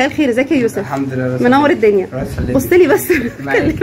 مساء الخير ازيك يا يوسف الحمد لله بس منور الدنيا الله يسلمك. بص لي بس معاك.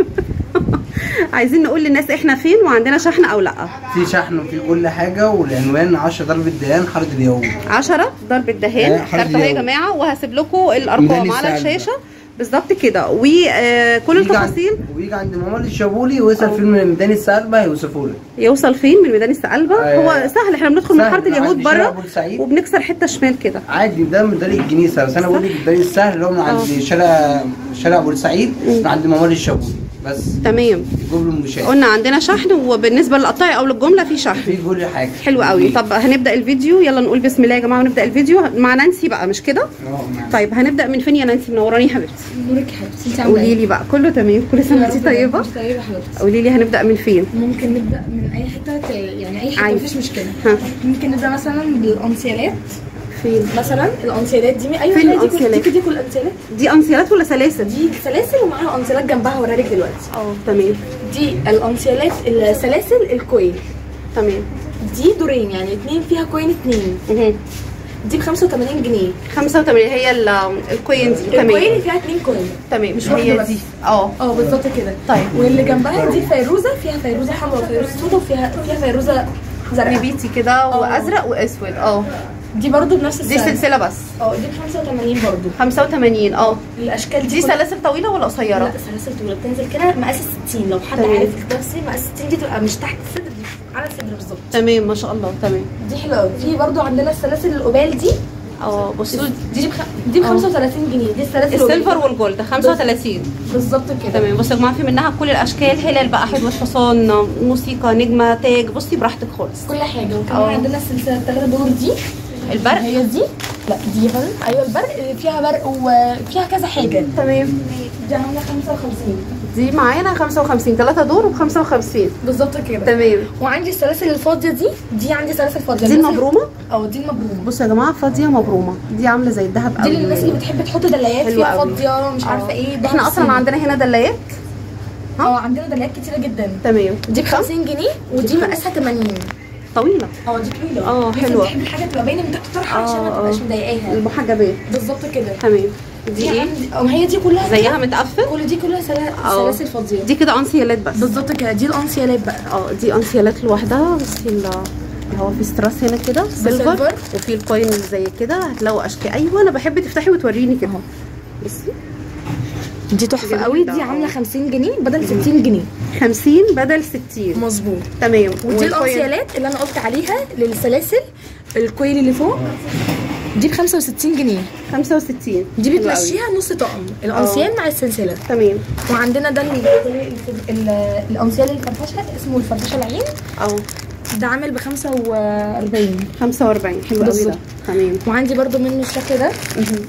عايزين نقول للناس احنا فين وعندنا شحن او لا في شحن وفي كل حاجه والعنوان 10 ضرب الدهان حاره اليهود 10 ضرب آه، الدهان حرف كارت اهي يا اليوم. جماعه وهسيب لكم الارقام ميدان على السعد. الشاشه بالظبط كده وكل ويجي عند- التفاصيل ويجي عند ماما اللي شابولي ويسال فين من ميدان السالبه هيوصفوا لك يوصل فين من ميدان السقلبه آه، هو سهل احنا بندخل من سهل. حاره اليهود عندي شارع بره بورسعيد. وبنكسر حته شمال كده عادي ده من طريق الجنيسه بس انا بقول لك الطريق السهل اللي هو من عند آه. شارع شارع بورسعيد من عند ماما اللي شابولي بس تمام جبل المشاة قلنا عندنا شحن وبالنسبه للقطاعي او للجمله في شحن في كل حاجه حلو قوي طب هنبدا الفيديو يلا نقول بسم الله يا جماعه ونبدا الفيديو مع نانسي بقى مش كده اه معاك. طيب هنبدا من فين يا نانسي منوراني يا حبيبتي نورك يا حبيبتي انت عامله قولي لي بقى كله تمام كل سنه وانت طيبه انت طيبه حبيبتي قولي لي هنبدا من فين ممكن نبدا من اي حته ت- يعني اي حته عادي. مفيش مشكله ها. ممكن نبدا مثلا بالانسيالات فين مثلا الانسيالات دي ايوه فين هي دي كل- الأنسيالات؟ دي, دي كل الانسيالات دي انسيالات ولا سلاسل دي سلاسل ومعاها انسيالات جنبها هوريها لك دلوقتي اه تمام دي الانسيالات السلاسل الكويل تمام دي دورين يعني اتنين فيها كوين اتنين مهم. دي ب 85 جنيه 85 هي ال- الكوين دي الكوين تمام فيها اتنين كوين تمام مش هي واحدة دي بس. اه اه بالظبط كده طيب. واللي جنبها دي فيروزه فيها فيروزه حمراء وفيروزه سودا وفيها فيها فيروزه زرقاء نبيتي كده وازرق واسود اه دي برضو بنفس دي السعر سلسله بس اه دي ب 85 برضو 85 اه الاشكال دي دي كلها- سلاسل طويله ولا لا قصيره سلاسل طويله بتنزل كده مقاس 60 لو حد تمام. عارف التفصيل مقاس 60 دي تبقى مش تحت الصدر دي على الصدر بالظبط تمام ما شاء الله تمام دي حلوه قوي في برضو عندنا السلاسل القبال دي اه بصوا دي بخ... دي ب اه. 35 جنيه دي السلاسل السيلفر القبال. والجولد 35 بالظبط كده تمام بصوا يا جماعه في منها كل الاشكال هلال بقى حلوه حصان موسيقى نجمه تاج بصي براحتك خالص كل حاجه وكمان اه. عندنا السلسله الثلاثه دور دي البرق هي دي لا دي يا فندم ايوه البرق فيها برق وفيها كذا حاجه تمام دي عامله 55 دي معانا 55 ثلاثة دور ب 55 بالظبط كده تمام وعندي السلاسل الفاضيه دي دي عندي سلاسل فاضيه دي الناس المبرومه اللي- اه دي المبرومه بصوا يا جماعه فاضيه مبرومه دي عامله زي الذهب دي قوي للناس اللي بتحب تحط دلايات حلوة فيها قوي. فاضيه مش عارفه آه. ايه ضغط احنا اصلا سن. عندنا هنا دلايات اه عندنا دلايات كتيره جدا تمام دي ب 50 جنيه ودي بخمسة. مقاسها 80 طويله اه دي طويله اه، الناس حلوة. اللي بتحب الحاجه تبقى باينه من تحت طرحها عشان ما اه، تبقاش اه. مضايقاها المحجبات بالظبط كده تمام دي دي ايه عندي اه ما هي دي كلها زيها متقفل كل دي كلها سلا- اه. سلاسل فاضيه دي كده انسيالات بس بالظبط كده دي الانسيالات بقى اه دي انسيالات لوحدها بصي ال- اللي هو في ستراس هنا كده سيلفر سيلفر. وفي الكوين اللي زي كده هتلاقوا اشكال ايوه انا بحب تفتحي وتوريني كده بصي دي تحفه جميلة. قوي دي عامله 50 جنيه بدل 60 جنيه 50 بدل 60 مظبوط تمام ودي والكوين- الانسيالات اللي انا قلت عليها للسلاسل الكويل اللي فوق دي ب 65 جنيه 65 دي حلو قوي. بتمشيها نص طقم الانسيال مع السلسله تمام وعندنا ده ال- ال- الانسيال الفرفشه اسمه الفرفشه العين اه ده عامل ب 45 45 حلو قوي ده بالظبط. تمام وعندي برضو منه الشكل ده مهم.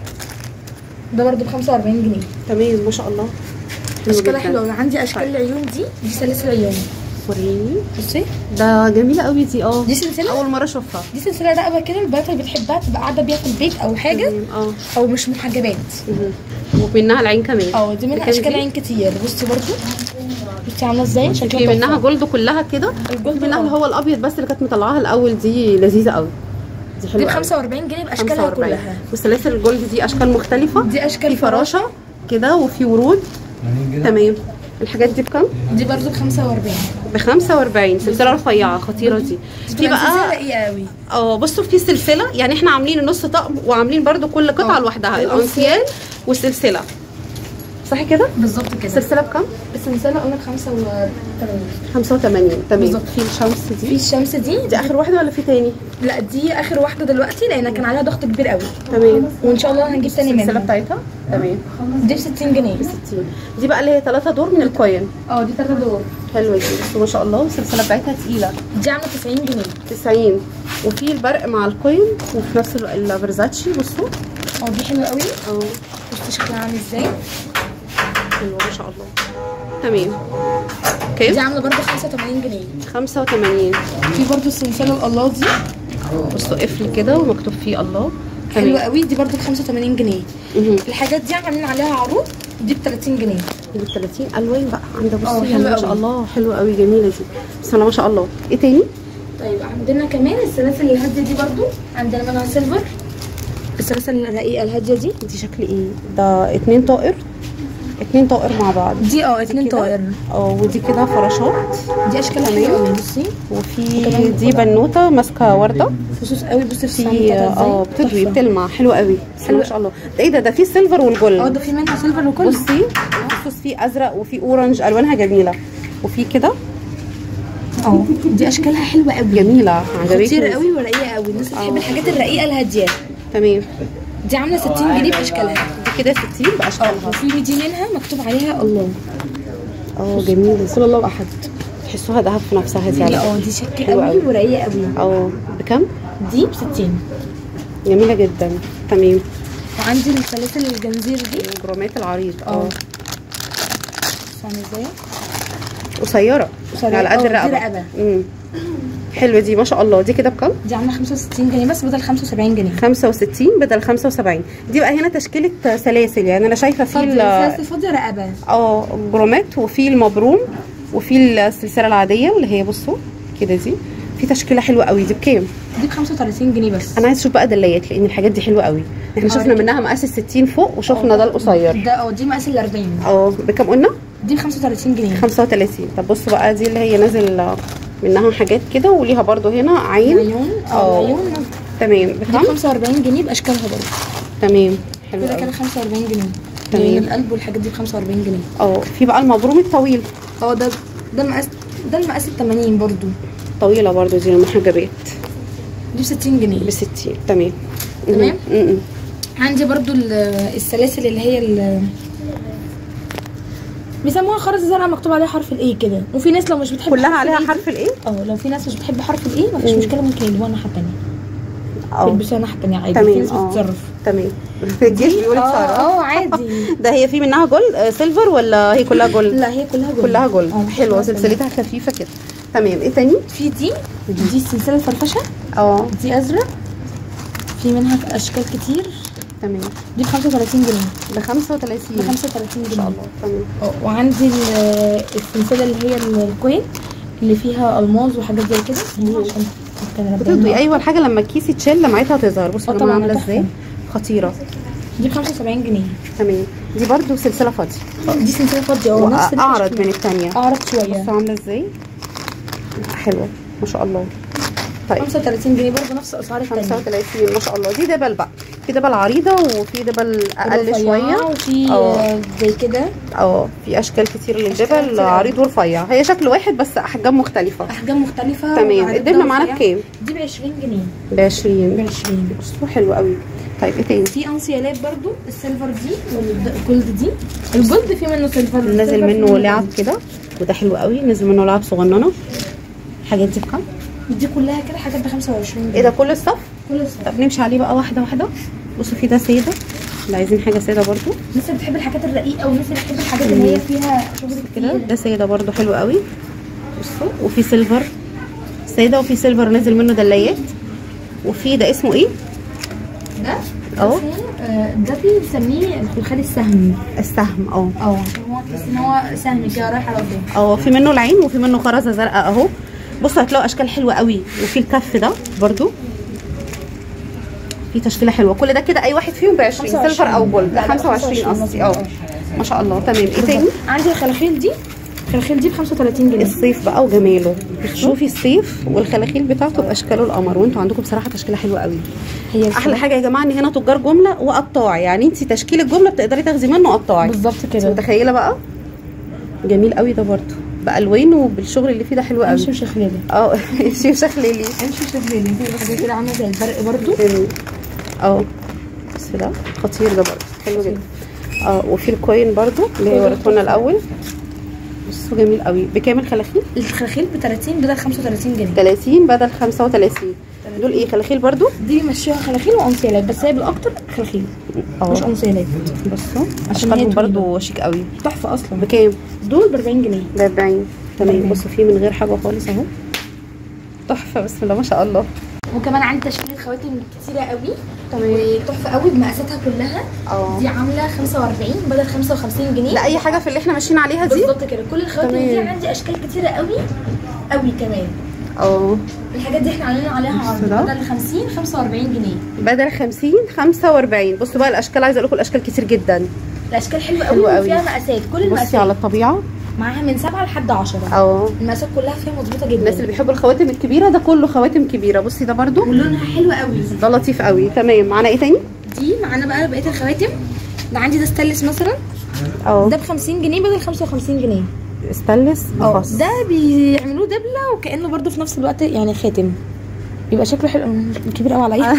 ده برضو ب 45 جنيه تمام ما شاء الله حلو اشكالها جداً. حلوه عندي اشكال العيون دي دي سلاسل عيون وريني بصي ده جميله قوي دي اه دي سلسله اول مره اشوفها دي سلسله رقبه كده البنات اللي بتحبها تبقى قاعده بيها في البيت او حاجه تمام، اه او مش محجبات مهم. ومنها العين كمان اه دي منها لكن اشكال دي- عين كتير بصي برضو بصي عامله ازاي شكلها في تحفة. منها جولد كلها كده الجولد منها اه. اللي هو الابيض بس اللي كانت مطلعاها الاول دي لذيذه قوي دي دي حلوه ب قوي. 45 جنيه باشكالها 45 كلها وسلاسل الجولد دي اشكال مختلفه دي اشكال في فراشه كده وفي ورود تمام الحاجات دي بكام؟ دي برضو ب 45 ب 45 سلسله رفيعه خطيره دي في سلسله بقى رقيقه قوي اه بصوا في سلسله يعني احنا عاملين النص طقم وعاملين برضو كل قطعه اه. لوحدها الأنسيال. الانسيال والسلسله صح كده؟ بالظبط كده السلسله بكام؟ السلسله قلنا ب 85 85 تمام بالظبط. في الشمس في دي الشمس دي دي اخر واحده ولا في تاني؟ لا دي اخر واحده دلوقتي لان كان عليها ضغط كبير قوي تمام وان شاء الله هنجيب تاني السلسله منها بتاعتها تمام دي ب 60 جنيه 60 دي بقى اللي هي ثلاثة دور من الكوين اه دي ثلاثة دور حلوه دي بس ما شاء الله والسلسله بتاعتها تقيله دي عامله 90 جنيه 90 وفي البرق مع الكوين وفي نفس الوقت الفيرزاتشي بصوا اه دي حلوه قوي اه بصي شكلها عامل ازاي حلوه ما شاء الله تمام دي اوكي عامله برضه 85 جنيه 85 في برضه السلسله الله دي بصوا قفل كده ومكتوب فيه الله حلوه تمام قوي دي برضه ب 85 جنيه مهم. الحاجات دي عاملين عليها عروض دي ب 30 جنيه دي ب 30 الوان بقى عندها اه، بصي حلوة يعني ما شاء قوي. الله حلوه قوي جميله دي بسم الله ما شاء الله ايه تاني طيب عندنا كمان السلاسل الهاديه دي برضه عندنا منها سيلفر السلاسل الرقيقه الهاديه دي دي شكل ايه ده اتنين طائر اتنين طائر مع بعض دي اه اتنين كده. طائر اه ودي كده فراشات دي اشكالها حلوه قوي بصي وفي دي بنوته ماسكه ورده فصوص قوي بصي في في اه بتضوي بتلمع حلوه قوي حلوة. ما شاء الله ده ايه ده ده في سيلفر والجولد اه ده في منها سيلفر وكل بصي الفصوص فيه ازرق وفي اورنج الوانها جميله وفي كده اه دي اشكالها حلوه قوي جميله عجبتني خطيره قوي ورقيقه قوي الناس اللي بتحب الحاجات الرقيقه الهاديه تمام دي عامله 60 جنيه باشكالها دي كده 60 باشكالها وفي دي منها مكتوب عليها الله اه جميله قل الله احد تحسوها دهب في نفسها دي فعلا اه دي شكل حلوة قوي قوي. ورقيقه قوي اه بكم دي ب 60 جميله جدا تمام وعندي السلاسل الجنزير دي الجرامات العريض اه. اه عامله ازاي قصيره قصيرة. على اه، قد دي الرقبه رقبة. امم حلوه دي ما شاء الله دي كده بكم دي عامله 65 جنيه بس بدل 75 جنيه 65 بدل 75 دي بقى هنا تشكيله سلاسل يعني انا شايفه في فاضيه ال- سلاسل فاضيه رقبه اه جرومات وفي المبروم وفي السلسله العاديه اللي هي بصوا كده دي في تشكيله حلوه قوي دي بكام دي ب 35 جنيه بس انا عايز اشوف بقى دليات لان الحاجات دي حلوه قوي احنا شفنا أوريك. منها مقاس ال 60 فوق وشفنا ده القصير ده اه دي مقاس ال 40 اه بكام قلنا دي ب 35 جنيه 35 طب بصوا بقى دي اللي هي نازل منها حاجات كده وليها برضو هنا عين عيون اه. اه عيون تمام دي ب بكام 45 جنيه باشكالها برضه تمام حلو كده قوي. كده 45 جنيه تمام. يعني القلب والحاجات دي ب 45 جنيه اه في بقى المبروم الطويل اه ده ده المقاس ده المقاس ال 80 برضه طويله برضو دي المحجبات دي ب 60 جنيه ب 60 تمام تمام. م- م- عندي برضو ال- السلاسل اللي هي ال بيسموها خرز زرع مكتوب عليها حرف الاي كده وفي ناس لو مش بتحب كلها حرف عليها ال A حرف الايه اه لو في ناس مش بتحب حرف الاي مفيش مم. مشكله ممكن يجيبوها الناحيه التانيه اه يلبسوها الناحيه التانيه عادي تمام، في ناس اه. بتتصرف تمام الجيش بيقول اه اتصرف اه عادي ده هي في منها جولد آه، سيلفر ولا هي كلها جولد لا هي كلها جولد كلها جولد اه، مش حلوه كلها سلسلتها خفيفه كده تمام ايه تاني في دي دي السلسله الفرفشه اه دي ازرق في منها في اشكال كتير تمام دي ب 35 جنيه ب 35 ب 35 ما جنيه شاء الله تمام اه، وعندي ال- السلسله اللي هي الكوين اللي فيها الماظ وحاجات زي كده عشان كان بتضوي ايوه الحاجه لما الكيس يتشال لمعتها تظهر بصوا اه يا جماعه طبعا، عامله تحفة. ازاي خطيره دي ب 75 جنيه تمام دي برضو سلسله فاضيه اه، دي سلسله فاضيه اه نفس اعرض التشكيل. من الثانيه اعرض شويه بصوا عامله ازاي حلوه ما شاء الله طيب 35 جنيه برضه نفس اسعار التانية 35 ما شاء الله دي دبل بقى في دبل عريضه وفي دبل اقل رفيعة شويه وفي اه. اه، زي كده اه في اشكال كتير للدبل كتير. عريض ورفيع هي شكل واحد بس احجام مختلفه احجام مختلفه تمام وعريضة الدبله معانا ورفيعة. بكام دي ب 20 جنيه ب 20 ب 20 بصوا حلو قوي طيب ايه تاني في انسيالات برضو السيلفر دي والجولد دي الجولد في منه سيلفر نازل السيلفر في منه لعب جولد. كده وده حلو قوي نزل منه لعب صغننه الحاجات دي بكام دي كلها كده حاجات ب 25 جنيه ايه ده كل الصف كل الصف. طب نمشي عليه بقى واحده واحده بصوا في ده ساده اللي عايزين حاجه ساده برضو الناس اللي بتحب الحاجات الرقيقه والناس اللي بتحب الحاجات اللي هي فيها شغل كده كتير ده ساده برضو حلو قوي بصوا وفي سيلفر ساده وفي سيلفر نازل منه دلايات وفي ده اسمه ايه ده اه. اسمه، آه، ده بنسميه الخلخال السهمي السهم اه اه عشان هو تحس ان هو سهم كده رايح على قدام اه في منه العين وفي منه خرزه زرقاء اهو بصوا هتلاقوا اشكال حلوه قوي وفي الكف ده برضو في تشكيله حلوه كل ده كده اي واحد فيهم ب 20 25. سيلفر او جولد لا، لا، 25 قصدي اه ما شاء الله تمام ايه تاني عندي الخلاخيل دي الخلاخيل دي ب 35 جنيه الصيف بقى وجماله شوفي الصيف والخلاخيل بتاعته باشكاله القمر وانتوا عندكم بصراحه تشكيله حلوه قوي هي احلى حاجه يا جماعه ان هنا تجار جمله وقطاع يعني انت تشكيل الجمله بتقدري تاخدي منه قطاعي بالظبط انت كده متخيله بقى جميل قوي ده برضو بالوانه وبالشغل اللي فيه ده حلو قوي امشي وشخلالي اه شيف شخليلي امشي وشخلالي دي كده عامله زي البرق برضو جميل. اه بس ده خطير ده برضو حلو جدا اه وفي الكوين برضو اللي هي وريتهولنا الاول بصوا جميل قوي بكام الخلاخيل الخلاخيل ب 30 بدل 35 جنيه 30 بدل 35 دول ايه خلاخيل برضو دي بيمشيها خلاخيل وانسيالات بس هي بالاكتر خلاخيل مش اه انسيالات بصوا عشان هي اشكالهم طويلة. برضو شيك قوي تحفه اصلا بكام دول ب 40 جنيه ب 40 تمام 40. بصوا فيه من غير حاجه خالص اهو تحفه بسم الله ما شاء الله وكمان عندي تشكيله خواتم كتيره قوي تمام. وتحفه قوي بمقاساتها كلها اه دي عامله 45 بدل 55 جنيه لا اي حاجه في اللي احنا ماشيين عليها دي بالظبط كده كل الخواتم دي تمام. عندي اشكال كتيره قوي قوي كمان اه الحاجات دي احنا عاملين عليها عرض بص ده. بدل 50 45 جنيه بدل 50 45 بصوا بقى الاشكال عايزه اقول لكم الاشكال كتير جدا الاشكال حلوه حلوة قوي قوي. وفيها مقاسات كل بصي المقاسات على الطبيعه معاها من 7 لحد 10 اه المقاسات كلها فيها مظبوطه جدا الناس اللي بيحبوا الخواتم الكبيره ده كله خواتم كبيره بصي ده برضو ولونها حلو قوي ده لطيف قوي تمام معانا ايه تاني دي معانا بقى بقيه الخواتم ده عندي ده ستانلس مثلا اه ده ب 50 جنيه بدل 55 جنيه استانلس اه بخاص ده بيعملوه دبله وكانه برضو في نفس الوقت يعني خاتم بيبقى شكله حلو كبير قوي عليا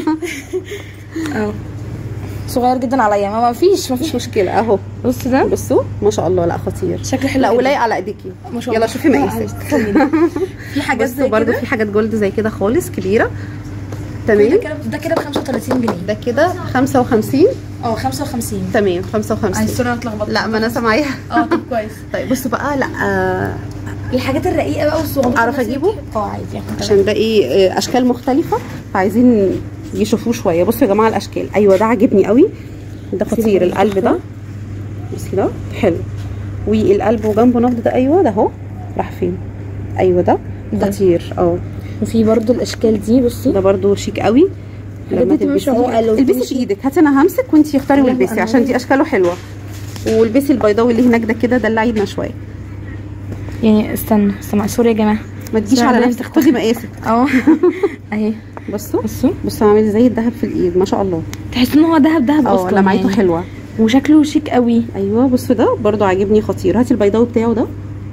اه صغير جدا عليا ما ما فيش ما فيش مش مشكله اهو بص ده بصوا ما شاء الله لا خطير شكله حلو لا جداً. ولايق على ايديكي ما شاء يلا الله شوفي مقاسك في حاجات بصوا زي برضو كده في حاجات جولد زي كده خالص كبيره ده تمام كده ده كده ب 35 جنيه ده كده 55 اه 55 تمام 55 الصوره اتلخبطت لا ما انا سامعاها اه طب كويس طيب بصوا بقى لا آه الحاجات الرقيقه بقى والصغيره أعرف أجيبه؟ اه عادي يعني عشان ده ايه آه، اشكال مختلفه فعايزين يشوفوه شويه بصوا يا جماعه الاشكال ايوه ده عاجبني قوي ده خطير القلب ده بصي ده حلو والقلب وجنبه نبض ده ايوه ده اهو راح فين ايوه ده ده. خطير اه وفي برضو الاشكال دي بصي ده برضو شيك قوي الحاجات لما دي تبقى مش تلبسيه- عقل البسي وتمشي. في ايدك هاتي انا همسك وانتي اختاري لا، والبسي أنا عشان دي اشكاله حلوه والبسي البيضاوي اللي هناك ده كده دلعينا شويه يعني استنى استنى سوري يا جماعه ما تجيش لا، على ده نفسك خدي مقاسك اه اهي بصوا بصوا بصوا عامل زي الذهب في الايد ما شاء الله تحس ان هو دهب دهب اه اصلا لمعته يعني. حلوه وشكله شيك قوي ايوه بصوا ده برضو عاجبني خطير هاتي البيضاوي بتاعه ده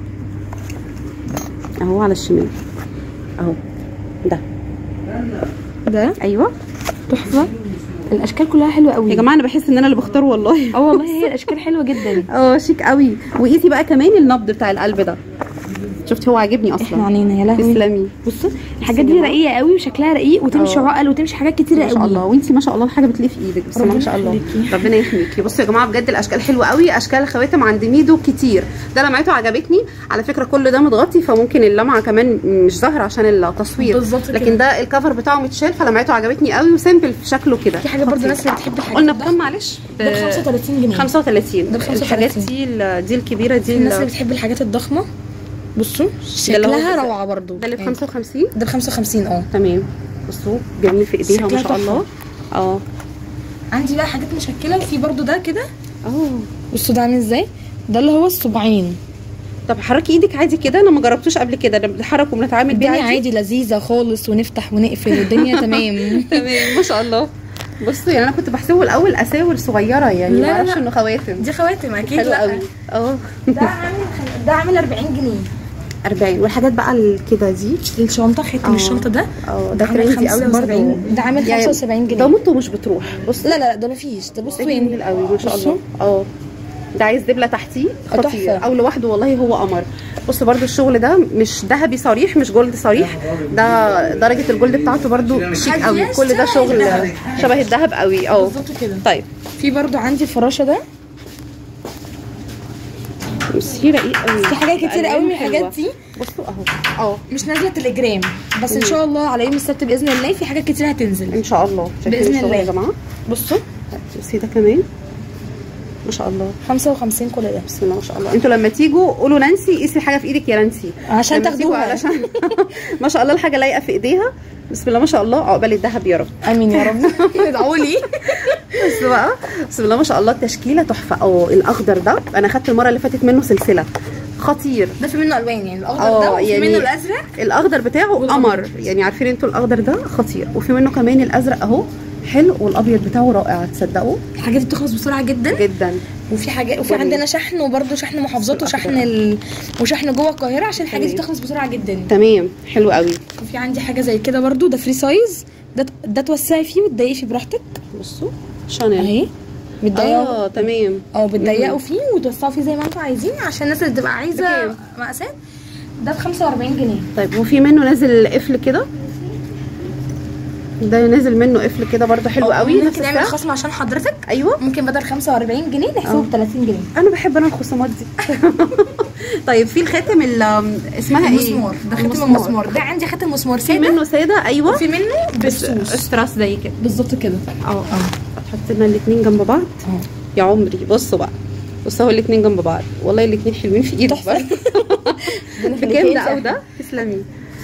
اهو على الشمال اهو ده ده ايوه تحفه الاشكال كلها حلوه قوي يا جماعه انا بحس ان انا اللي بختار والله اه والله هي الاشكال حلوه جدا اه شيك قوي وقيسي بقى كمان النبض بتاع القلب ده شفتي هو عاجبني احنا اصلا علينا يا لهوي تسلمي بصوا الحاجات دي رقيقه قوي وشكلها رقيق وتمشي اه. عقل وتمشي حاجات كتيره ما شاء قوي الله وانتي ما شاء الله الحاجه بتلف في ايدك بس ما ربنا شاء الله يخليكي. ربنا يحميكي بصوا يا جماعه بجد الاشكال حلوه قوي اشكال الخواتم عند ميدو كتير ده لمعته عجبتني على فكره كل ده متغطي فممكن اللمعه كمان مش ظاهره عشان التصوير بالظبط كده. لكن ده الكفر بتاعه متشال فلمعته عجبتني قوي وسيمبل في شكله كده في حاجه برضه خطير. ناس اللي بتحب الحاجات قلنا دي. بكام معلش ده ب 35 جنيه 35 ده ب 35. الحاجات دي ال- دي الكبيره دي في الناس اللي ال- بتحب الحاجات الضخمه بصوا اللي هو شكلها ده- روعه برضه ده اللي ب يعني 55 ده ب 55 اه تمام بصوا جميل في ايديها ما شكلها شاء الله اه عندي بقى حاجات مشكله وفي برضه ده كده اه بصوا ده عامل ازاي ده اللي هو الصباعين طب حركي ايدك عادي كده انا ما جربتوش قبل كده انا بنتحرك وبنتعامل بيه الدنيا عادي عادي لذيذه خالص ونفتح ونقفل والدنيا تمام تمام ما شاء الله بصوا يعني انا كنت بحسبه الاول اساور صغيره يعني لا، ما لا، اعرفش لا. انه خواتم دي خواتم اكيد حلو لا قوي اه ده عامل ده عامل 40 جنيه 40 والحاجات بقى ال- كده دي الشنطه ختم اه. الشنطه ده اه ده ده عامل ترندي قوي 75 برضه ده عامل يعني 75 ده جنيه مطه مش بتروح بص لا لا لا ده مفيش ده بص ده وين جميل قوي ما شاء بصوا. الله اه ده عايز دبله تحتيه اه، خطير تحفة. او لوحده والله هو قمر بص برضو الشغل ده مش ذهبي صريح مش جولد صريح ده درجه الجولد بتاعته برضو شيك قوي كل ده شغل شبه الذهب قوي اه بالظبط كده طيب في برضو عندي الفراشه ده بصي رقيق قوي في حاجات كتير قوي من ألوان الحاجات حلوة. دي بصوا اهو اه مش نازله تليجرام بس ان شاء الله على يوم السبت باذن الله في حاجات كتير هتنزل ان شاء الله شايفين بإذن الشغل يا الله. جماعه بصوا بصي ده كمان ما شاء الله 55 كل ده بسم الله ما شاء الله انتوا لما تيجوا قولوا نانسي قيسي حاجه في ايدك يا نانسي عشان لما تيجوا تاخدوها. علشان ما شاء الله الحاجه لايقه في ايديها بسم الله ما شاء الله عقبال الذهب يا رب امين يا رب ادعوا لي بس بقى بسم الله ما شاء الله التشكيله تحفه اه الاخضر ده انا خدت المره اللي فاتت منه سلسله خطير ده في منه الوان يعني الاخضر اه، ده وفي يعني منه الازرق الاخضر بتاعه والأبيض. قمر يعني عارفين انتوا الاخضر ده خطير وفي منه كمان الازرق اهو حلو والابيض بتاعه رائع تصدقوا الحاجات دي بتخلص بسرعه جدا جدا وفي حاجات وفي جميل. عندنا شحن وبرده شحن محافظات وشحن ال... وشحن جوه القاهره عشان الحاجات دي تمام. تخلص بسرعه جدا تمام حلو قوي وفي عندي حاجه زي كده برده ده فري سايز ده ده توسعي فيه وتضيقي فيه براحتك بصوا شانيل اهي بتضيقوا اه تمام اه بتضيقوا فيه وتوسعوا فيه زي ما انتوا عايزين عشان الناس اللي تبقى عايزه بكام؟ مقاسات ده ب 45 جنيه طيب وفي منه نازل قفل كده ده نازل منه قفل كده برضه حلو قوي نفس ممكن نعمل السعر خصم عشان حضرتك ايوه ممكن بدل 45 جنيه نحسبه اه. ب 30 جنيه انا بحب انا الخصومات دي طيب في الخاتم ال- اسمها ايه المسمار ده خاتم المسمار ده عندي خاتم مسمار في ساده منه ساده ايوه وفي منه بالسوس استراس زي كده بالظبط كده اه اه هتحط لنا الاثنين جنب بعض اه يا عمري بصوا بقى بصوا هو الاثنين جنب بعض والله الاثنين حلوين في ايدك تحفة. برضه بكام ده او ده تسلمي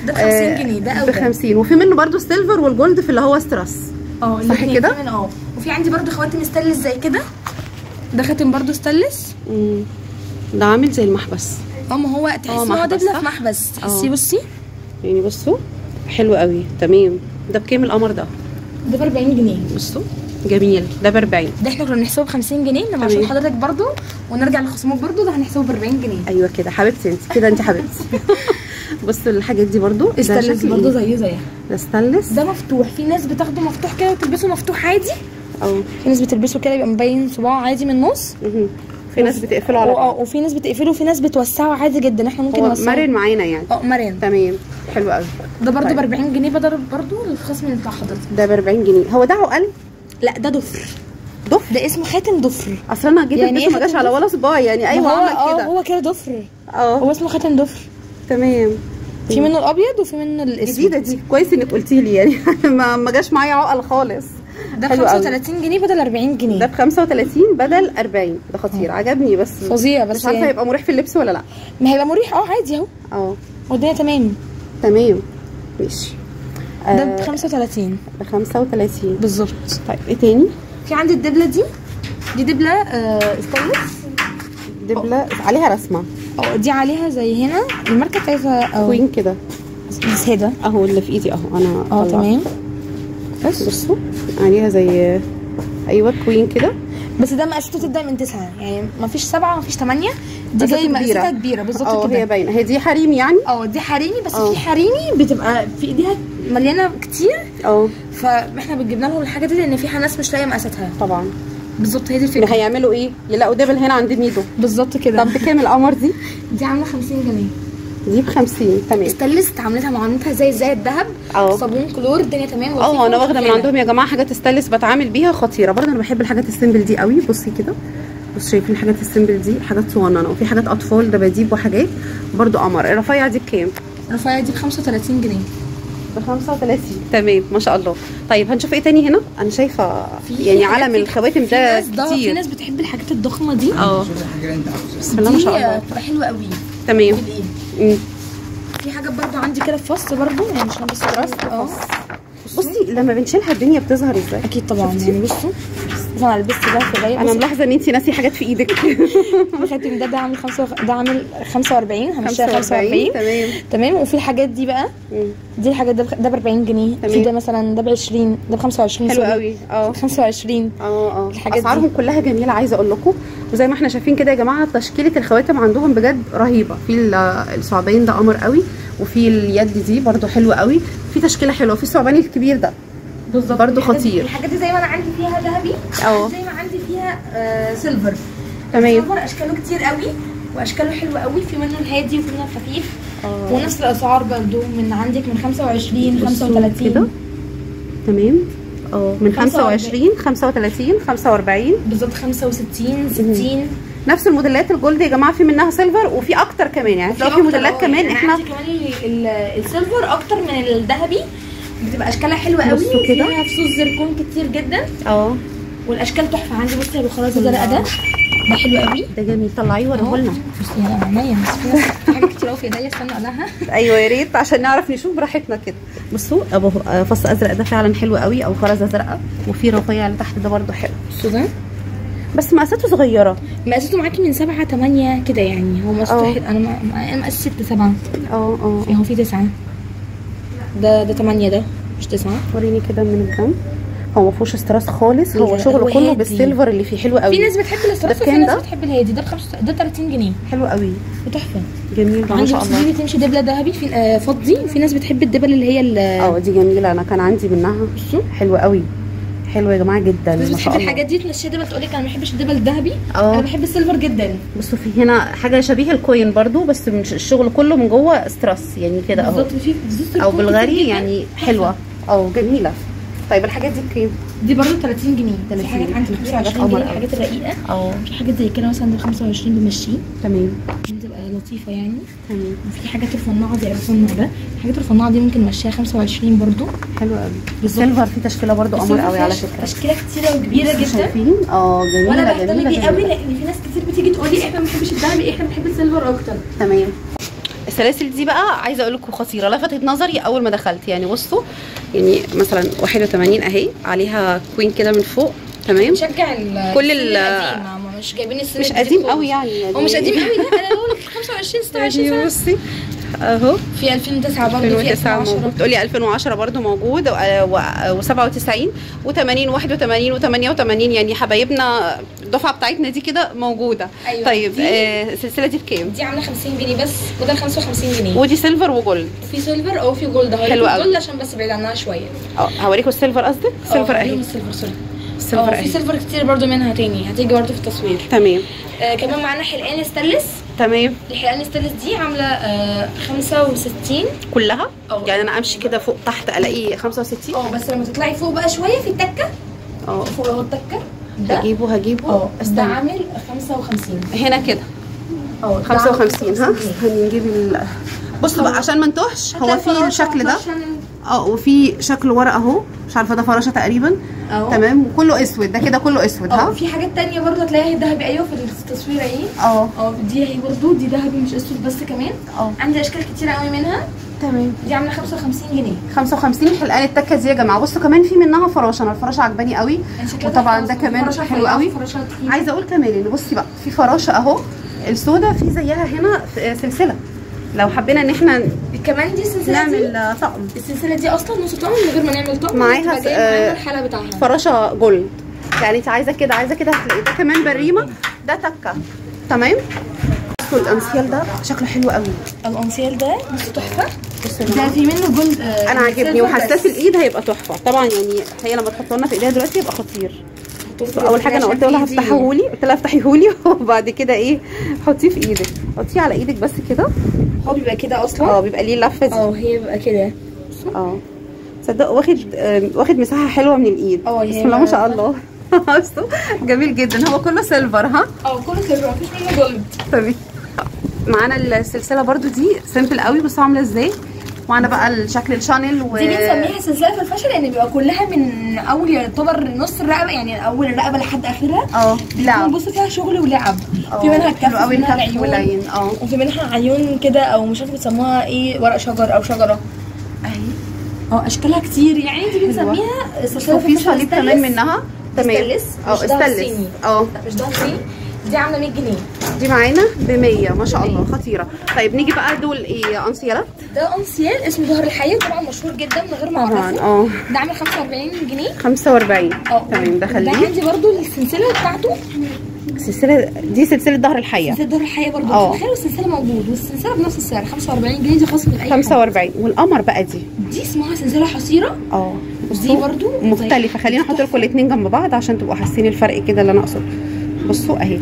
ده ب 50 جنيه ده او ب ده 50 وفي منه برضو السيلفر والجولد في اللي هو ستريس اه صح الاتنين كده؟ كمان اه وفي عندي برضو خواتم ستانلس زي كده ده خاتم برضو ستانلس مم. ده عامل زي المحبس اه ما هو تحسي ان هو محبس، دبله صح؟ في محبس اه. تحسي بصي يعني بصوا حلو قوي تمام ده بكام القمر ده ده ب 40 جنيه بصوا جميل ده ب 40 ده احنا كنا بنحسبه ب 50 جنيه انما عشان تمام. حضرتك برضو ونرجع لخصومك برضو ده هنحسبه ب 40 جنيه ايوه كده حبيبتي انت كده انت حبيبتي بصوا الحاجات دي برضو ده ستانلس شكل برضو إيه؟ زيه زيها ده ستانلس ده مفتوح في ناس بتاخده مفتوح كده وتلبسه مفتوح عادي اه في ناس بتلبسه كده يبقى مبين صباعه عادي من النص مهم. في ناس بتقفله على اه بعض وفي ناس بتقفله وفي ناس بتوسعه عادي جدا احنا ممكن هو نوسعه مرن معانا يعني اه مرن تمام حلو قوي ده برضو طيب. ب 40 جنيه بدل برضو الخصم بتاع حضرتك ده ب 40 جنيه هو ده عقل لا ده ضفر ضفر ده اسمه خاتم ضفر اصل انا جيت يعني يعني ايه ما جاش خاتم على ضفر؟ ولا صباع يعني ايوه ما هو عمل اه كده هو كده ضفر اه هو اسمه خاتم ضفر تمام في منه الابيض وفي منه الاسود جديده دي كويس انك قلتي لي يعني ما ما جاش معايا عقل خالص ده ب حلو قوي. 35 جنيه بدل 40 جنيه ده ب 35 بدل 40 ده خطير عجبني بس فظيع بس مش عارفه يعني- يبقى مريح في اللبس ولا لا ما هيبقى مريح اه عادي اهو اه والدنيا تمام تمام ماشي ده ب آه 35 ب 35 بالظبط طيب ايه تاني في عندي الدبله دي دي دبله آه ستانلس دبله عليها رسمه اه دي عليها زي هنا الماركه بتاعتها اه كوين كده ساده اهو اللي في ايدي اهو انا اه طلعت. تمام بس بصوا عليها زي ايوه كوين كده بس ده مقاساته تبدا من تسعة يعني مفيش سبعة مفيش تمانية دي مقاساته جاي كبيرة. مقاساتها كبيرة بالظبط اه هي كده باينه هي دي حريم يعني اه دي حريمي بس اه. في حريمي بتبقى في ايديها مليانة كتير اه فاحنا بتجيبنا لهم الحاجات دي لان في ناس مش لاقيه مقاساتها طبعا بالظبط هي دي الفكرة هيعملوا ايه يلاقوا دبل هنا عند ميدو بالظبط كده طب بكام القمر دي دي عاملة 50 جنيه دي ب 50 تمام استلست عاملتها معاملتها زي زي الذهب اه. صابون كلور الدنيا تمام اه انا واخده من وشغالة. عندهم يا جماعه حاجات استانلس بتعامل بيها خطيره برضه انا بحب الحاجات السيمبل دي قوي بصي كده بص شايفين الحاجات السيمبل دي حاجات صغننه وفي حاجات اطفال دباديب وحاجات برضه قمر الرفيعه دي بكام الرفاية دي ب 35 جنيه ب 35 تمام ما شاء الله طيب هنشوف ايه تاني هنا انا شايفه يعني حاجات عالم في- الخواتم في ده ناس ده- في كتير ناس بتحب الحاجات الضخمة دي اه شوف الحاجه اللي انت عاوزها بسم الله ما شاء دي الله بتبقى حلوة قوي تمام في الايد مم. في حاجات برضو عندي كده في فص برضو يعني مش بس راس اه بصي لما بنشيلها الدنيا بتظهر ازاي اكيد طبعا يعني بصوا بس انا لبست ده في غاية انا ملاحظه ان انت ناسي حاجات في ايدك الخاتم ده ده عامل خمسة وخ- ده عامل 45 همشيها 45 تمام تمام وفي الحاجات دي بقى مم. دي الحاجات ده بخ- ده ب 40 جنيه تمام. في ده مثلا ده ب 20 ده ب 25 حلو سوري. قوي اه 25 اه اه الحاجات دي. اسعارهم كلها جميله عايزه اقول لكم وزي ما احنا شايفين كده يا جماعه تشكيله الخواتم عندهم بجد رهيبه في ال- الثعبان ده قمر قوي وفي اليد دي برده حلوه قوي في تشكيله حلوه في الثعبان الكبير ده بالظبط برضو الحاجات دي- خطير. الحاجات دي زي ما انا عندي فيها ذهبي اه. زي ما عندي فيها آه سيلفر تمام السيلفر اشكاله كتير قوي واشكاله حلوه قوي في منه الهادي وفي منه الخفيف اه. ونفس الاسعار برضو من عندك من 25 بصوا 35 كده تمام اه من 45. 25 35 45 بالظبط 65 60 نفس الموديلات الجولد يا جماعه في منها سيلفر وفي اكتر كمان يعني هتلاقوا في أكتر، موديلات اه، كمان يعني احنا عندي كمان ال- ال- السيلفر اكتر من الذهبي بتبقى اشكالها حلوه قوي بصوا كده. فيها فصوص زركون كتير جدا اه والاشكال تحفه عندي بصي ابو خلاص الزرقاء ده ده حلو قوي ده جميل طلعيه وريه لنا بصي انا عينيا بس في حاجات كتير قوي في ايديا استنى اقلعها ايوه يا ريت عشان نعرف نشوف براحتنا كده بصوا ابو آه، فص ازرق ده فعلا حلو قوي او خرزه زرقاء وفي رفيع اللي تحت ده برده حلو بصوا ده بس مقاساته صغيره مقاساته معاكي من سبعة تمانية كده يعني هو اه. مقاساته حلو انا ما- ما- انا مقاس ستة سبعة اه اه هو في تسعة ده ده تمانية ده مش تسعة وريني كده من الجنب هو ما فيهوش استراس خالص هو لا، شغله هو كله هادي. بالسيلفر اللي فيه حلو قوي في ناس بتحب الاستراس ده بكام وفي ناس ده؟ بتحب الهادي ده بخمسة ده 30 جنيه حلو قوي وتحفة جميل ده ما عندي شاء بس الله دي بتمشي دبلة ذهبي في آه، فضي في ناس بتحب الدبل اللي هي ال- اه دي جميله انا كان عندي منها بصوا حلوه قوي حلوه يا جماعه جدا الناس ما بتحب شاء الله الحاجات دي تمشيها دبل تقول لك انا ما بحبش الدبل الذهبي اه. انا بحب السيلفر جدا بصوا في هنا حاجه شبيه الكوين برضو بس مش الشغل كله من جوه استراس يعني كده اهو بالظبط في بالظبط او الكون بالغري كتير جداً. يعني تحفة. حلوه او جميله طيب الحاجات دي بكام دي برضه 30 جنيه 30 في حاجات عندي في حاجات 25 جنيه قمر الحاجات الرقيقه اه في حاجات زي كده مثلا ده 25 بمشيه تمام دي بتبقى لطيفه يعني تمام وفي حاجات الفناعه زي الفناع ده الحاجات الفناعه دي ممكن نمشيها 25 برضو حلو قوي بالظبط. السيلفر فيه تشكيله برضو قمر قوي على فكره تشكيله كتيره وكبيره جدا شايفين اه وانا جميله بهتم جميله بيه قوي جميله لان في ناس كتير بتيجي تقول لي احنا ما بنحبش الذهبي احنا بنحب السيلفر اكتر تمام السلاسل دي بقى عايزه اقول لكم خطيره لفتت نظري اول ما دخلت يعني بصوا يعني مثلا 81 اهي عليها كوين كده من فوق تمام نشجع ال كل ال- القديم، ما- مش جايبين السن مش الجديد قديم خالص. قوي يعني هو مش قديم قوي لا انا بقول لك 25 26 يعني سنه بصي اهو في 2009 برضه في 2009 موجود 2010 بتقولي 2010 برضو موجود و97 و80 81 و88 يعني حبايبنا الدفعه بتاعتنا دي كده موجوده أيوة. طيب دي- آه، السلسله دي بكام دي عامله 50 جنيه بس وده 55 جنيه ودي سيلفر وجولد في سيلفر او في جولد حلو حلو قوي. جولد عشان بس بعيد عنها شويه اه هوريكم السيلفر قصدك سيلفر اه، اهي هوريهم السيلفر سوري السيلفر اه في اهي سيلفر كتير برضو منها تاني هتيجي برضو في التصوير تمام آه كمان معانا حلقان ستانلس تمام الحلقان ستانلس دي عامله آه 65 كلها اه. يعني انا امشي كده فوق تحت الاقي 65 اه بس لما تطلعي فوق بقى شويه في التكه اه فوق اهو التكه ده هجيبه هجيبه اه ده استنى عامل 55 هنا كده اه ده 55 ها عامل استني نجيب ال بصوا بقى عشان ما نتوهش هو هتلاقي في فراشة الشكل ده عشان- اه وفي شكل ورق اهو مش عارفه ده فراشه تقريبا اهو تمام وكله اسود ده كده كله اسود اه ها في حاجات تانية برضو هتلاقيها ذهبي ايوه في التصوير اهي اه اه دي اهي برضو دي ذهبي مش اسود بس كمان اه عندي اشكال كتير قوي منها تمام دي عامله 55 جنيه 55 حلقان التكه دي يا جماعه بصوا كمان في منها فراشه انا الفراشه عجباني قوي يعني شكلها وطبعا خلاص ده كمان فراشة حلو رفيعة، قوي فراشة تخينة. عايزه اقول كمان ان بصي بقى في فراشه اهو السودا في زيها هنا في- سلسله لو حبينا ان احنا كمان دي السلسله دي نعمل آه، طقم السلسله دي اصلا نص طقم من غير ما نعمل طقم معاها بتبقى س- جاية آه، معانا الحلقه بتاعها فراشه جولد يعني انت عايزه كده عايزه كده هتلاقي ده كمان بريمه ده تكه تمام بصوا الانسيال ده شكله حلو قوي الانسيال ده بص تحفه بصوا يا ده جماعة. في منه جولد آه، انا عاجبني سيلفر وحساس بس. الايد هيبقى تحفه طبعا يعني هي لما تحطه لنا في ايديها دلوقتي يبقى خطير هتفرق اول حاجه انا عشان قلت لها إيدي- افتحيهولي قلت لها افتحيهولي وبعد كده ايه حطيه في ايدك حطيه على ايدك بس كده هو بيبقى كده اصلا اه بيبقى ليه اللفه دي اه هي بيبقى كده اه صدقوا واخد آه، واخد مساحه حلوه من الايد اه، هي بسم الله ما شاء بقى- الله بصوا جميل جدا هو كله سيلفر ها اه كله سيلفر مفيش منه جولد تمام معانا السلسله برضو دي سيمبل قوي بصوا عامله ازاي معانا بقى الشكل الشانل و دي بنسميها سلسله في الفاشن لان بيبقى كلها من اول يعتبر نص الرقبه يعني اول الرقبه لحد اخرها اه بيكون لعب بص فيها شغل ولعب اه، في منها الكف حلو قوي في منها الكف العيون والعين اه وفي منها عيون كده او مش عارفه بيسموها ايه ورق شجر او شجره اهي اه اشكالها كتير يعني دي بنسميها سلسله وفي الفاشن صليب كمان ستانلس. منها تمام ستانلس، اه مش دهب استانلس صيني. اه لا مش ده صيني دي عامله 100 جنيه دي معانا ب 100 ما شاء الله خطيره طيب نيجي بقى دول ايه انسيالات ده انسيال اسمه ظهر الحي طبعا مشهور جدا من غير ما طبعا اعرفه اه ده عامل 45 جنيه 45 اه تمام ده ده خليه عندي برضو السلسله بتاعته سلسله دي سلسله ظهر الحيه سلسله ظهر الحي برضو اه. الخير والسلسله موجود والسلسله بنفس السعر 45 جنيه دي خاص من اي حد 45 والقمر بقى دي دي اسمها سلسله حصيره اه دي بصوا برضو مختلفه خلينا نحط لكم الاثنين جنب بعض عشان تبقوا حاسين الفرق كده اللي انا اقصده بصوا اهي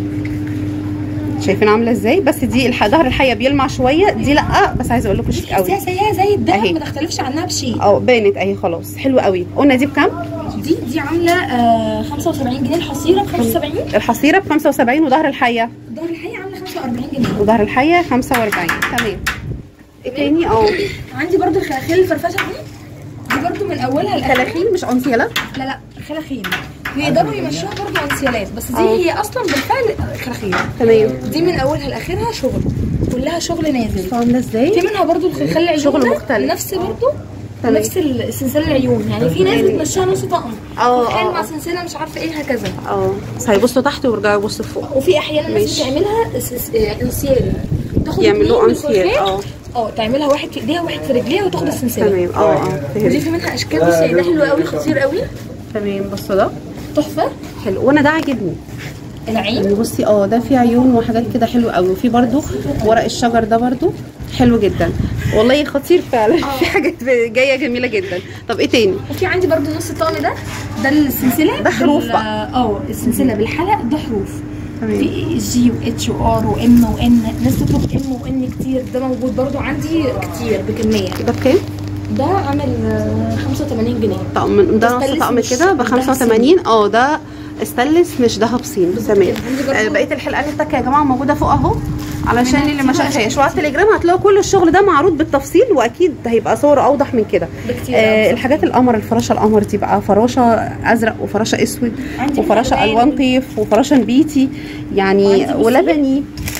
شايفين عامله ازاي بس دي الح- ظهر الحيه بيلمع شويه دي لا بس عايزه اقول لكم شيك قوي زيها زيها زي الدهب اهي. ما تختلفش عنها بشيء اه بانت اهي خلاص حلوه قوي قلنا دي بكام دي دي عامله آه 75 جنيه الحصيره ب 75 الحصيره ب 75 وظهر الحيه ظهر الحي عامله 45 جنيه وظهر الحيه 45 تمام ايه تاني اه عندي برضو الخلاخيل الفرفشه دي دي برضو من اولها لاخرها خلاخيل مش انسيالات لا لا خلاخيل بيقدروا يمشوها برضو انسيالات بس دي اه. هي اصلا بالفعل خلاخيل تمام دي من اولها لاخرها شغل كلها شغل نازل عامله ازاي في منها برضو الخلخال العيون شغل ده مختلف. نفس برضو تمام. نفس ال- سلسله العيون يعني في ناس يعني- بتمشيها نص طقم اه، خلخال اه، مع اه. سلسله مش عارفه ايه هكذا اه بس هيبصوا تحت ويرجعوا يبصوا فوق وفي احيانا ناس ماشي. بتعملوها سس- آه، انسيال تاخد يعملوه اتنين انسيال، بالخلخال. اه. اه تعملها واحد في ايديها وواحد في رجليها وتاخد السلسله تمام اه اه ودي فهمت في منها اشكال بصي ده حلو قوي خطير قوي تمام بصوا ده تحفه حلو وانا ده عاجبني العين يعني بصي اه ده فيه عيون وحاجات كده حلوه قوي وفي برضو ورق الشجر ده برضو حلو جدا والله خطير فعلا في حاجات جايه جميله جدا طب ايه تاني وفي عندي برضو نص الطقم ده ده السلسله ده حروف بال- بقى. اه السلسله بالحلق ده حروف تمام في جي واتش وار وام وان ناس تطلب ام وان كتير ده موجود برضو عندي كتير بكميه ده بكام ده عامل آه، 85 جنيه طقم ده نص استانلس طقم مش- كده ب مش دهب 85 اه ده استانلس مش دهب صين تمام كده. عندي برضو- آه، بقيه الحلقات التكه يا جماعه موجوده فوق اهو علشان منها اللي ما كتير شافهاش وعلى التليجرام هتلاقوا كل الشغل ده معروض بالتفصيل واكيد هيبقى صور اوضح من كده بكتير آه أوي. الحاجات القمر الفراشه القمر دي بقى فراشه ازرق وفراشه اسود عندي وفراشه منها الوان ألوان. طيف وفراشه نبيتي يعني وعندي بصي. ولبني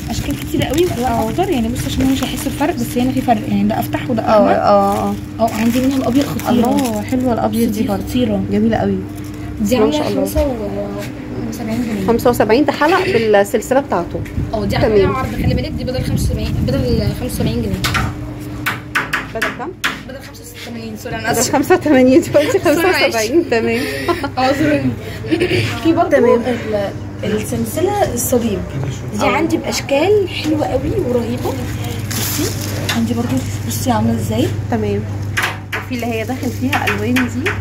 اشكال كتيره قوي والوان اكتر يعني بص عشان هو مش هيحس بفرق بس هنا في فرق يعني ده افتح وده اه اغمق اه اه عندي منها الابيض خطيره الله حلوه الابيض دي برضه خطيره جميله قوي دي ما عامله شاء الله. 75 جنيه 75 ده حلق بالسلسله بتاعته اه دي تمام. عامله عرض خلي بالك دي بدل 75 بدل 75 جنيه بدل كام؟ بدل 85 سوري انا بدل اسفه 85 انت قلتي سوري، معلش. 75 تمام اه سوري في برضه تمام. ال- السلسله الصليب دي عندي باشكال حلوه قوي ورهيبه بصي عندي برضه بصي عامله ازاي تمام وفي اللي هي داخل فيها الوان دي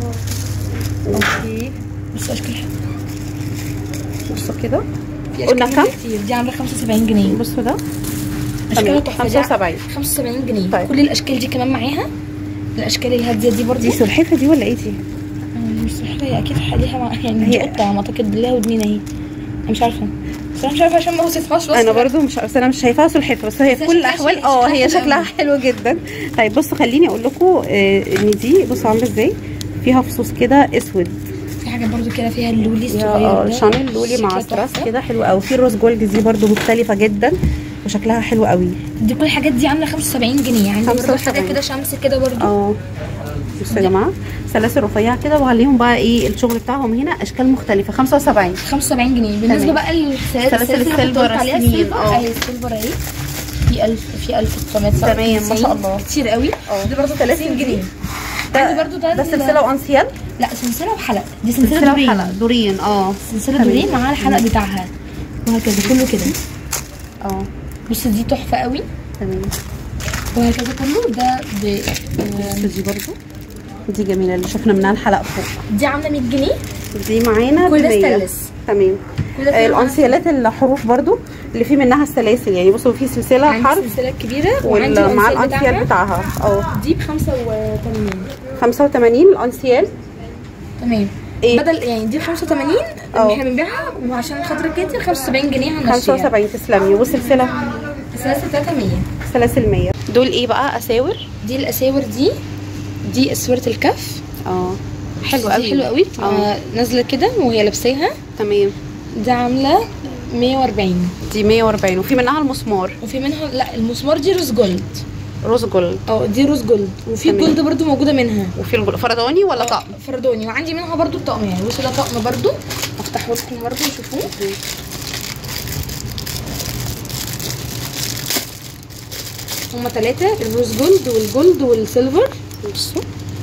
اوكي بصي اشكال حلوه بصوا كده في قلنا أشكال كام؟ كتير. دي عامله 75 جنيه بصوا ده اشكالها تمام تحفه دي 75 75 جنيه طيب. كل الاشكال دي كمان معاها الاشكال الهاديه دي برضه دي سلحفه دي ولا ايه دي؟ مش صح هي اكيد ليها مع... يعني دي هي- قطه على ما اعتقد ليها ودنين اهي انا مش عارفه بس انا مش عارفه عشان ما وصفتهاش انا برضو مش بس انا مش شايفاها سلحفه بس هي بس في كل شكلها الاحوال شيء- اه شكلها هي حلو شكلها أوي. حلو جدا طيب بصوا خليني اقول لكم آه، ان دي بصوا عامله ازاي فيها فصوص كده اسود في حاجه برضو كده فيها اللولي يا الصغير اه ده شانيل لولي مع شكلها ستراس تحفة. كده حلو قوي في الروز جولد دي برضو مختلفه جدا وشكلها حلو قوي دي كل الحاجات دي عامله 75 جنيه عندي برضو 75. حاجه كده شمس كده برضو اه بصوا يا جماعه سلاسل رفيعه كده وعليهم بقى ايه الشغل بتاعهم هنا اشكال مختلفه 75 75 جنيه بالنسبه تمام. بقى للسلاسل سلاسل اللي كنت السيلفر قلت عليها السنين، السيلفر اه. اهي السيلفر اهي في 1000 في 1900 تمام، ما شاء الله. كتير قوي اه. دي برضو سلاسل 30 دي. جنيه ده عندي برضو ده ده ال- سلسله وانسيال لا سلسله وحلق دي سلسله سلسله دورين وحلق دورين اه سلسله تمام. دورين مع الحلق بتاعها وهكذا كله كده اه بص دي تحفه قوي تمام وهكذا كله ده ب آه، بصوا دي برضو دي جميله اللي شفنا منها الحلقه فوق دي عامله 100 جنيه دي معانا كل ده ب 100. ستانلس. تمام كل ده آه، فيه الانسيالات الحروف برضو اللي فيه منها السلاسل يعني بصوا في سلسله عندي حرف السلسله الكبيره وعندي وال- مع الانسيال الانسيال بتاعها بتاعها اه دي ب 85 85 الانسيال تمام إيه؟ بدل يعني دي ب 85 اه. احنا بنبيعها وعشان خاطر كده 75 جنيه هنمشيها 75 تسلمي والسلسله السلاسل 300 سلاسل 100 دول ايه بقى اساور دي الاساور دي دي اسوره الكف اه حلو دي قوي حلوه قوي اه آه، نازله كده وهي لابساها تمام دي عامله 140 دي 140 وفي منها المسمار وفي منها لا المسمار دي روز جولد روز جولد اه دي روز جولد وفي تمام. جولد برضو موجوده منها وفي الجل- فرداني ولا طقم فردوني وعندي منها برضو الطقم يعني بصوا ده طقم برضو افتحه لكم برضو وشوفوه هما ثلاثة الروز جولد والجولد والسيلفر بصوا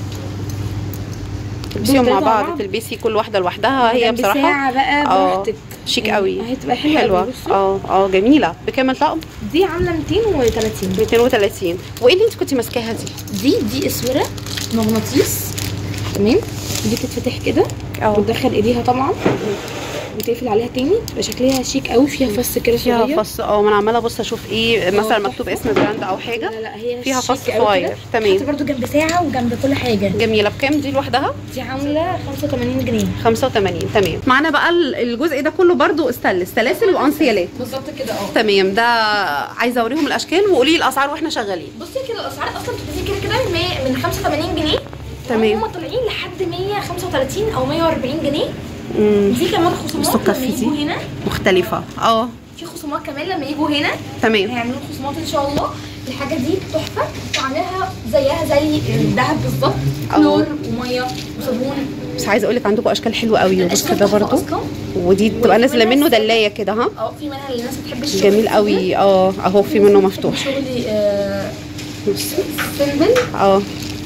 تلبسيهم مع تلاتة مع بعض بعض. تلبسي كل واحده لوحدها هي جنب بصراحه ساعة بقى اه براحتك شيك يعني قوي هتبقى حلوة حلوه قوي، بصوا. اه اه جميله بكام الطقم دي عاملة 230 230 وايه اللي انت كنتي ماسكاها دي دي دي اسورة مغناطيس تمام دي بتتفتح كده اه وتدخل ايديها طبعا وتقفل عليها تاني تبقى شكلها شيك قوي فيها فص كده فيها صغير فص اه ما انا عماله ابص اشوف ايه مثلا تحفة. مكتوب اسم براند او حاجه لا لا هي فيها شيك فص قوي صغير. كده. تمام. حتى برضو جنب ساعة وجنب كل حاجة جميله بكام دي لوحدها دي عاملة 85 جنيه 85 تمام معانا بقى ال- الجزء ده كله برضو استانلس سلاسل وانسيالات بالظبط كده اه تمام ده عايزه اوريهم الاشكال وقولي لي الاسعار واحنا شغالين بصي كده الاسعار اصلا بتبتدي كده كده من 100 من 85 جنيه تمام. هم طالعين لحد 135 او 140 جنيه امم دي كمان خصومات بصوا لما الكف دي. يجوا هنا مختلفه اه في خصومات كمان لما يجوا هنا تمام هيعملوا خصومات ان شاء الله الحاجه دي تحفه وعاملاها زيها زي الذهب بالظبط اه. كلور وميه وصابون بس عايزه اقول لك عندكم اشكال حلوه قوي بص الأشكال ده تحفة برضو أصلاً. ودي بتبقى نازله منه دلايه كده ها اه في منها اللي الناس بتحب الشغل جميل قوي اه اهو في منه مفتوح شغل آه بصي سيمبل اه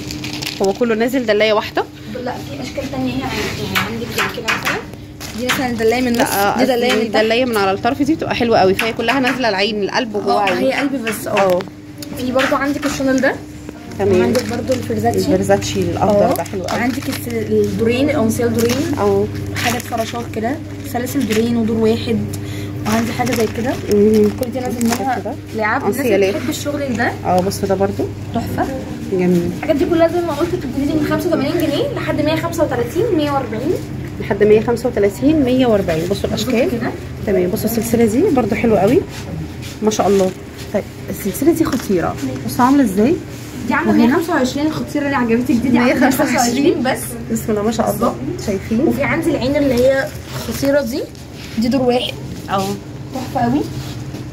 هو كله نازل دلايه واحده لا في اشكال تانية هنا يعني عندك كده مثلا دي مثلا دلايه من لا النص دي دلايه قصدي من تحت دلايه من على الطرف دي بتبقى حلوه قوي فهي كلها نازله العين القلب وجوه اه عين هي قلبي بس اه اه في برضو عندك الشونل ده تمام وعندك برضو الفرزاتشي الفيرزاتشي الاخضر ده حلو قوي وعندك الس- الدورين الانسيال دورين اه حاجات فراشات كده سلاسل دورين ودور واحد وعندي حاجه زي كده مم. كل دي نازل منها كده. لعاب الناس اللي أنسيالات. بتحب الشغل ده اه بص ده برضو تحفه جميل الحاجات دي كلها زي ما قلت بتبتدي من 85 جنيه لحد 135 140 لحد 135 140 بصوا الاشكال كده تمام بصوا السلسله دي برضو حلوه قوي ما شاء الله طيب السلسله دي خطيره بصوا عامله ازاي دي عامله وهنا؟ 125 الخطيره اللي عجبتك دي دي عامله 125 125 بس بسم الله ما شاء الله شايفين وفي عندي العين اللي هي الخطيره دي دي دور واحد اه تحفه قوي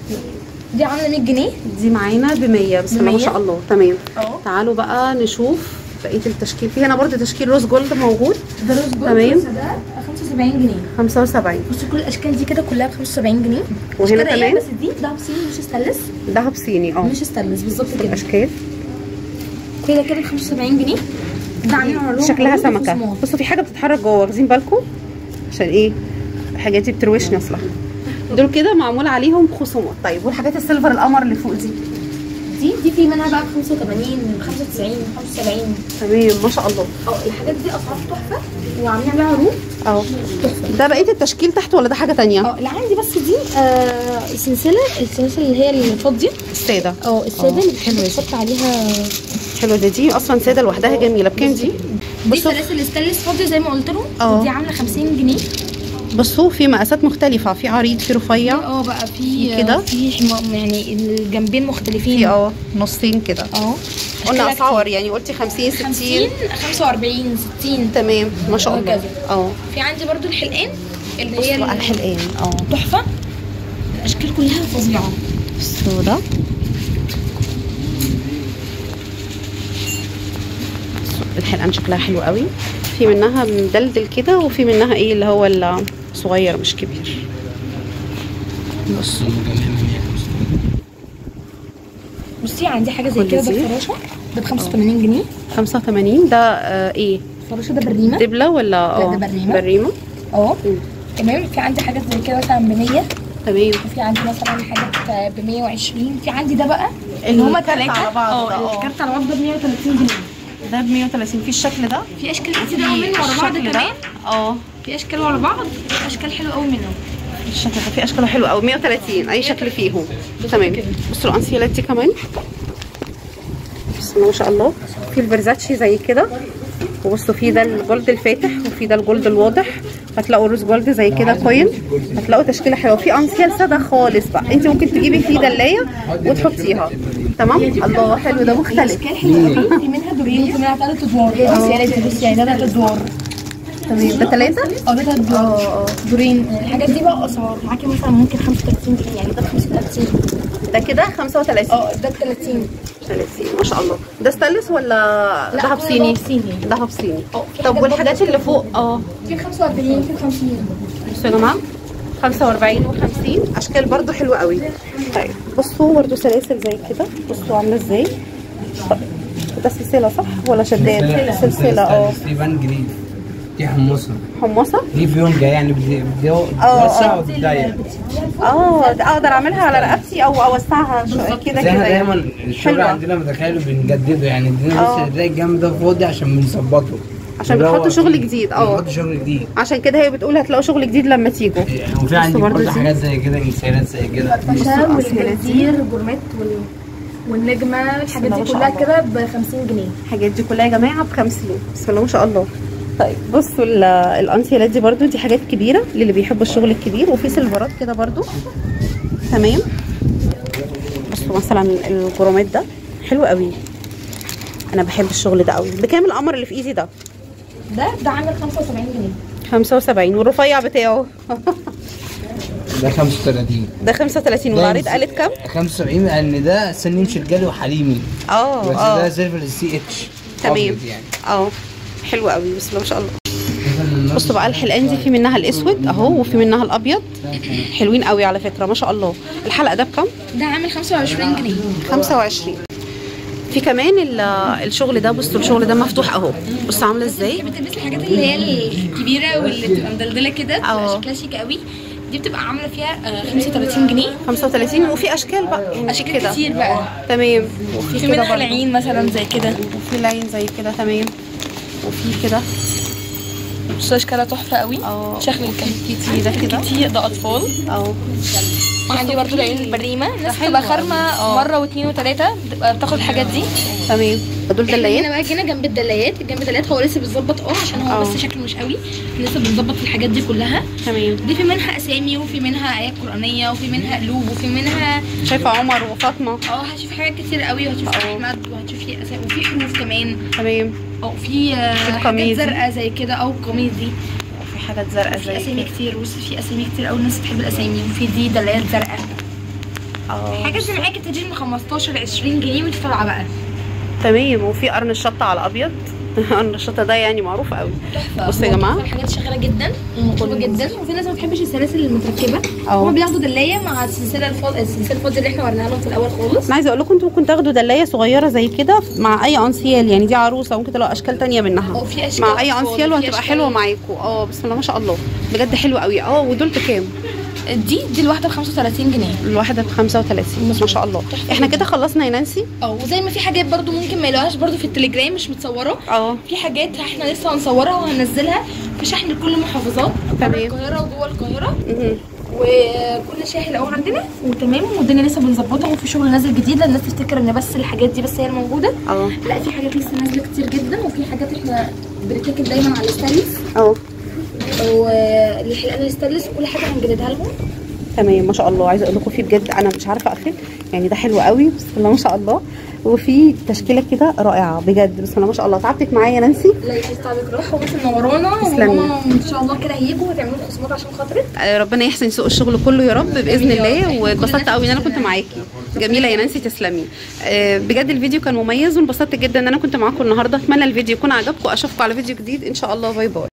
دي عامله 100 جنيه دي معانا ب 100 بسم الله ما 100. شاء الله تمام اه تعالوا بقى نشوف بقيه التشكيل في هنا برضه تشكيل روز جولد موجود ده روز جولد تمام. بس ده 75 جنيه 75 بصي كل الاشكال دي كده كلها ب 75 جنيه وهنا أشكال رقيقة كمان؟ بس دي دهب صيني مش ستانلس دهب صيني اه مش ستانلس بالظبط كده اشكال كده كده ب 75 جنيه ده عاملين عليهم شكلها عروض سمكه وخصومات. بصوا في حاجه بتتحرك جوه واخدين بالكم عشان ايه الحاجات دي بتروشني اصلا دول كده معمول عليهم خصومات طيب والحاجات السيلفر القمر اللي فوق دي دي دي في منها بقى ب 85 ب 95 ب 75 تمام ما شاء الله اه الحاجات دي اسعار تحفه وعاملين عليها عروض اه تحفه ده بقيه التشكيل تحت ولا ده حاجه تانية اه اللي عندي بس دي آه السلسله السلسله اللي هي الفاضيه الساده اه الساده اللي بتحب تحط عليها حلوه دي دي اصلا ساده لوحدها جميله بكام دي دي سلاسل الستانلس فاضيه زي ما قلت لهم اه. دي عامله 50 جنيه بصوا في مقاسات مختلفه في عريض في رفيع اه بقى في في كده؟ في حما- يعني الجنبين مختلفين في اه نصين كده اه قلنا أشكالها اسعار يعني قلتي 50 50 60 45 60 تمام ما شاء الله وهكذا. اه في عندي برضو الحلقان اللي هي بصوا ال- على الحلقان اه تحفه الاشكال كلها فظيعه بصوا ده الحلقان شكلها حلو قوي في منها مدلدل كده وفي منها ايه اللي هو الصغير مش كبير بصوا بصي عندي حاجه زي كل كده ده دي؟ الفراشه ده ب 85 جنيه 85 ده آه ايه الفراشه ده بالريمه دبله ولا اه ده بريمة. بريمه اه مم. تمام في عندي حاجات زي كده مثلا ب 100 تمام وفي عندي مثلا حاجات ب 120 في عندي ده بقى اللي هما الكارت تلاتة على بعض ده، اه اه. الكارت على بعض ده ب 130 جنيه ده ب 130 في الشكل ده في اشكال كتير قوي منه ورا بعض الشكل ده كمان اه في اشكال ورا بعض في اشكال حلوه قوي منه الشكل ده في اشكاله حلو قوي 130 اي شكل فيهم تمام كده. بصوا الانسيالات دي كمان بسم الله ما شاء الله في الفيرزاتشي زي كده وبصوا في ده الجولد الفاتح وفي ده الجولد الواضح هتلاقوا روز جولد زي كده كوين هتلاقوا تشكيله حلوه في انسيال ساده خالص بقى انت ممكن تجيبي فيه دلايه وتحطيها تمام الله حلو ده مختلف اشكال حلوه قوي في منها دورين وفي منها ثلاث ادوار بصي يا ريت بصي يعني ده ثلاث ادوار تمام ده ثلاثه اه ده ثلاث ادوار دورين الحاجات دي بقى اسعار معاكي مثلا ممكن 35 جنيه يعني ده ب 35 ده كده 35 اه ده ب 30 30 ما شاء الله ده ستانلس ولا لا، دهب هو صيني دهب صيني. دهب صيني اه، في طب حاجات والحاجات اللي فوق اه في 45 في 50 بصوا يا جماعه 45 و50 اشكال برضو حلوه قوي طيب بصوا برضو سلاسل زي كده بصوا عامله ازاي طب ده سلسله صح ولا شداد سلسله اه دي بان جديد دي حمصه حمصه دي فيونجا يعني بدي بدي اه. اوسع وتضيق اه ده اقدر اعملها على رقبتي او اوسعها شويه كده زي احنا كده دايما يعني. الشغل حلوة. عندنا متخيل بنجدده يعني ادينا اه. بس نلاقي الجنب ده فاضي عشان بنظبطه عشان اللي هو بتحطوا شغل فيه. جديد، اه. بنحط شغل جديد عشان كده هي بتقول هتلاقوا شغل جديد لما تيجوا وفي عندي برضو برضه دي. حاجات زي كده انسيالات زي كده الفشا والجرزير والجورميت وال... والنجمه الحاجات الله ما دي شاء كلها الله. كده ب 50 جنيه الحاجات دي كلها يا جماعه ب 50 بسم الله ما شاء الله طيب بصوا ال- الانسيالات دي برضو دي حاجات كبيره للي بيحبوا الشغل الكبير وفي سيلفرات كده برضو تمام بصوا مثلا الجرومات ده حلو قوي انا بحب الشغل ده قوي بكام القمر اللي في ايدي ده ده ده عامل 75 جنيه 75 والرفيع بتاعه ده 35 ده 35 والعريض قالت كام 75 لان ده سن يمشي رجالي وحريمي اه بس اه ده سيلفر السي اتش تمام أبيض يعني اه حلو قوي بسم الله ما شاء الله بصوا بقى الحلقان دي في منها الاسود اهو وفي منها الابيض حلوين قوي على فكره ما شاء الله الحلقه ده بكام ده عامل 25 جنيه 25 في كمان ال- الشغل ده بصوا الشغل ده مفتوح اهو بصوا عامله ازاي بتلبسي الحاجات اللي هي الكبيره واللي بتبقى مدلدله كده اه. بتبقى شكلها شيك قوي دي بتبقى عامله فيها آه، 35 جنيه 35 وفي اشكال بقى يعني اشكال كده كتير بقى تمام في وفي كده منها برضه العين مثلا زي كده وفي لاين زي كده تمام وفي كده بص اشكالها تحفه قوي اه. شكل كتير ده كده كتير ده اطفال اه وعندي برضو العين البريمه الناس حلو بتبقى قوي. خارمه اه. مره واثنين وثلاثه بتبقى بتاخد الحاجات دي تمام دول احنا دلايات هنا بقى جينا جنب الدلايات جنب الدلايات هو لسه بيتظبط اه عشان هو اه. بس شكله مش قوي لسه بنظبط الحاجات دي كلها تمام دي في منها اسامي وفي منها ايات قرانيه وفي منها قلوب وفي منها شايفه عمر وفاطمه اه هتشوفي حاجات كتير قوي وهتشوفي اه. احمد وهتشوفي اسامي وفي حروف كمان تمام اه في آه، حاجات القميص دي. زرقاء زي كده او القميص دي وفي حاجات زرقاء في زي اسامي كده كتير بصي في اسامي كتير قوي الناس بتحب الاسامي وفي دي دلايات زرقاء اه حاجه زي معاكي تجيب من 15 20 جنيه وانت طالعه بقى تمام وفي قرن الشطه على ابيض قرن الشطه ده يعني معروف قوي تحفه بصوا يا هو جماعة. تحفة، الحاجات شغاله جدا ومطلوبه جدا وفي ناس ما بتحبش السلاسل المتركبه اه. هما بياخدوا دلايه مع السلسله الفاضيه السلسله الفاضيه اللي احنا وريناها لهم في الاول خالص انا عايزه اقول لكم انتوا ممكن تاخدوا دلايه صغيره زي كده مع اي انسيال يعني دي عروسه ممكن تلاقوا اشكال تانية منها اه، في أشكال مع اي أطفال، انسيال في وهتبقى أشكال- حلوه معاكم اه بسم الله ما شاء الله بجد حلوه قوي اه ودول بكام دي دي الواحده ب 35 جنيه الواحده ب 35 ما شاء الله تحفة احنا جدا. كده خلصنا يا نانسي اه وزي ما في حاجات برضو ممكن ما يلاقوهاش برضو في التليجرام مش متصوره اه في حاجات احنا لسه هنصورها وهننزلها في شحن لكل المحافظات تمام. بره القاهره وجوه القاهره مهم. وكل شيء هيلاقوه عندنا وتمام والدنيا لسه بنظبطها وفي شغل نازل جديد الناس تفتكر ان بس الحاجات دي بس هي الموجوده اه لا في حاجات لسه نازله كتير جدا وفي حاجات احنا بنتاكد دايما على الستانلس اه والحلقان الستانلس وكل حاجه هنجددها لهم تمام ما شاء الله عايزه اقول لكم في بجد انا مش عارفه اقفل يعني ده حلو قوي بسم الله ما شاء الله وفي تشكيله كده رائعه بجد بسم الله ما شاء الله تعبتك معايا يا نانسي لا يحس تعبك روح وبس منورانا تسلمي. وماما ان شاء الله كده هيجوا وهتعملوا خصومات عشان خاطرك آه، ربنا يحسن سوق الشغل كله يا رب باذن يا رب. الله إحنا واتبسطت كلنا قوي ان انا في كنت معاكي جميله يا نانسي تسلمي آه، بجد الفيديو كان مميز وانبسطت جدا ان انا كنت معاكم النهارده اتمنى الفيديو يكون عجبكم اشوفكم على فيديو جديد ان شاء الله باي باي